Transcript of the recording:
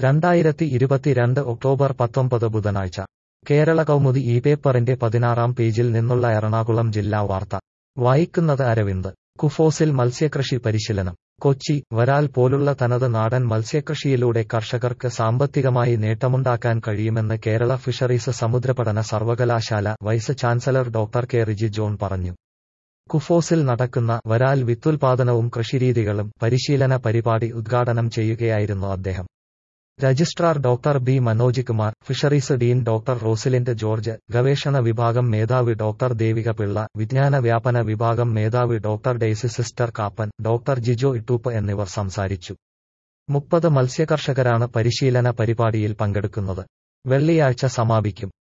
രണ്ടായിരത്തി ഇരുപത്തിരണ്ട് ഒക്ടോബർ പത്തൊമ്പത് ബുധനാഴ്ച കേരള കൗമുദി ഈ പേപ്പറിന്റെ പതിനാറാം പേജിൽ നിന്നുള്ള എറണാകുളം ജില്ലാ വാർത്ത വായിക്കുന്നത് അരവിന്ദ് കുഫോസിൽ മത്സ്യകൃഷി പരിശീലനം കൊച്ചി വരാൽ പോലുള്ള തനത് നാടൻ മത്സ്യകൃഷിയിലൂടെ കർഷകർക്ക് സാമ്പത്തികമായി നേട്ടമുണ്ടാക്കാൻ കഴിയുമെന്ന് കേരള ഫിഷറീസ് സമുദ്രപഠന സർവകലാശാല vice chancellor doctor K Riji John പറഞ്ഞു കുഫോസിൽ നടക്കുന്ന വരാൽ വിത്തുൽപാദനവും കൃഷിരീതികളും പരിശീലന പരിപാടി ഉദ്ഘാടനം ചെയ്യുകയായിരുന്നു അദ്ദേഹം registrar doctor B Manoj Kumar fisheries dean doctor Rosalind George ഗവേഷണ വിഭാഗം മേധാവി ഡോക്ടർ ദേവിക പിള്ള വിജ്ഞാന വ്യാപന വിഭാഗം മേധാവി doctor Daisy sister Kappan doctor Jijo Ittoop എന്നിവർ സംസാരിച്ചു മുപ്പത് മത്സ്യകർഷകരാണ് പരിശീലന പരിപാടിയിൽ പങ്കെടുക്കുന്നത് വെള്ളിയാഴ്ച സമാപിക്കും